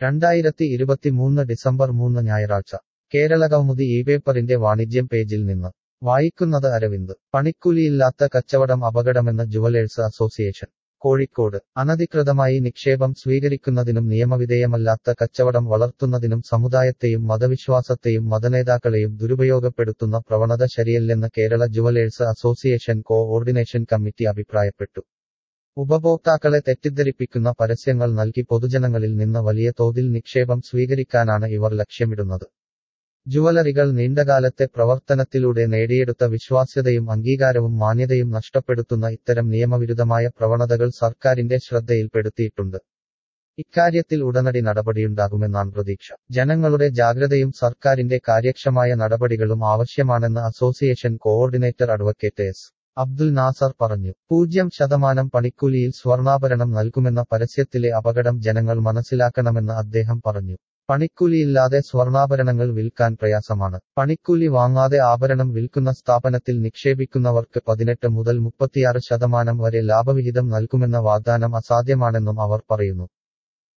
രണ്ടായിരത്തി ഇരുപത്തിമൂന്ന് ഡിസംബർ മൂന്ന് ഞായറാഴ്ച കേരളകൗമുദി ഈ പേപ്പറിന്റെ വാണിജ്യം പേജിൽ നിന്ന് വായിക്കുന്നത് അരവിന്ദ് പണിക്കൂലിയില്ലാത്ത കച്ചവടം അപകടമെന്ന് ജുവലേഴ്സ് അസോസിയേഷൻ കോഴിക്കോട് അനധികൃതമായി നിക്ഷേപം സ്വീകരിക്കുന്നതിനും നിയമവിധേയമല്ലാത്ത കച്ചവടം വളർത്തുന്നതിനും സമുദായത്തെയും മതവിശ്വാസത്തെയും മതനേതാക്കളെയും ദുരുപയോഗപ്പെടുത്തുന്ന പ്രവണത ശരിയല്ലെന്ന് Kerala jewellers association coordination committee അഭിപ്രായപ്പെട്ടു ഉപഭോക്താക്കളെ തെറ്റിദ്ധരിപ്പിക്കുന്ന പരസ്യങ്ങൾ നൽകി പൊതുജനങ്ങളിൽ നിന്ന് വലിയ തോതിൽ നിക്ഷേപം സ്വീകരിക്കാനാണ് ഇവർ ലക്ഷ്യമിടുന്നത് ജുവലറികൾ നീണ്ടകാലത്തെ പ്രവർത്തനത്തിലൂടെ നേടിയെടുത്ത വിശ്വാസ്യതയും അംഗീകാരവും മാന്യതയും നഷ്ടപ്പെടുത്തുന്ന ഇത്തരം നിയമവിരുദ്ധമായ പ്രവണതകൾ സർക്കാരിന്റെ ശ്രദ്ധയിൽപ്പെടുത്തിയിട്ടുണ്ട് ഇക്കാര്യത്തിൽ ഉടനടി നടപടിയുണ്ടാകുമെന്നാണ് പ്രതീക്ഷ ജനങ്ങളുടെ ജാഗ്രതയും സർക്കാരിന്റെ കാര്യക്ഷമായ നടപടികളും ആവശ്യമാണെന്ന് association coordinator advocate S Abdul Nasar പറഞ്ഞു പൂജ്യം ശതമാനം പണിക്കൂലിയിൽ സ്വർണ്ണാഭരണം നൽകുമെന്ന പരസ്യത്തിലെ അപകടം ജനങ്ങൾ മനസ്സിലാക്കണമെന്ന് അദ്ദേഹം പറഞ്ഞു പണിക്കൂലിയില്ലാതെ സ്വർണ്ണാഭരണങ്ങൾ വിൽക്കാൻ പ്രയാസമാണ് പണിക്കൂലി വാങ്ങാതെ ആഭരണം വിൽക്കുന്ന സ്ഥാപനത്തിൽ നിക്ഷേപിക്കുന്നവർക്ക് പതിനെട്ട് മുതൽ മുപ്പത്തിയാറ് ശതമാനം വരെ ലാഭവിഹിതം നൽകുമെന്ന വാഗ്ദാനം അസാധ്യമാണെന്നും അവർ പറയുന്നു